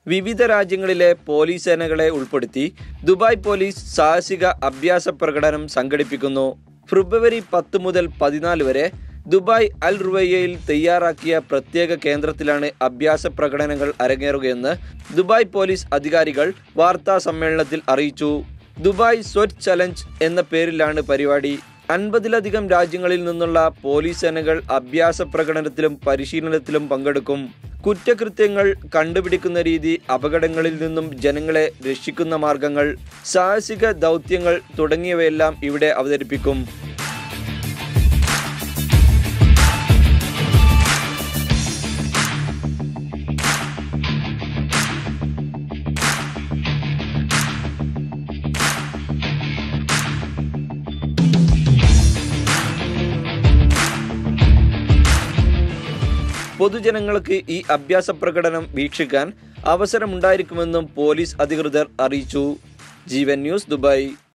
വിവിധ രാജ്യങ്ങളിലെ പോലീസ് സേനകളെ ഉൾപ്പെടുത്തി ദുബായ് പോലീസ് സാഹസിക അഭ്യാസ പ്രകടനം സംഘടിപ്പിക്കുന്നു ഫെബ്രുവരി പത്ത് മുതൽ പതിനാല് വരെ ദുബായ് അൽ റുവയ്യയിൽ തയ്യാറാക്കിയ പ്രത്യേക കേന്ദ്രത്തിലാണ് അഭ്യാസ പ്രകടനങ്ങൾ അരങ്ങേറുകയെന്ന് ദുബായ് പോലീസ് അധികാരികൾ വാർത്താ സമ്മേളനത്തിൽ അറിയിച്ചു ദുബായ് സ്വറ്റ് ചലഞ്ച് എന്ന പേരിലാണ് പരിപാടി അൻപതിലധികം രാജ്യങ്ങളിൽ നിന്നുള്ള പോലീസ് സേനകൾ അഭ്യാസ പ്രകടനത്തിലും പരിശീലനത്തിലും പങ്കെടുക്കും കുറ്റകൃത്യങ്ങൾ കണ്ടുപിടിക്കുന്ന രീതി അപകടങ്ങളിൽ നിന്നും ജനങ്ങളെ രക്ഷിക്കുന്ന മാർഗങ്ങൾ സാഹസിക ദൗത്യങ്ങൾ തുടങ്ങിയവയെല്ലാം ഇവിടെ അവതരിപ്പിക്കും പൊതുജനങ്ങൾക്ക് ഈ അഭ്യാസ പ്രകടനം വീക്ഷിക്കാൻ അവസരമുണ്ടായിരിക്കുമെന്നും പോലീസ് അധികൃതർ അറിയിച്ചു ജീവൻ ന്യൂസ് ദുബായ്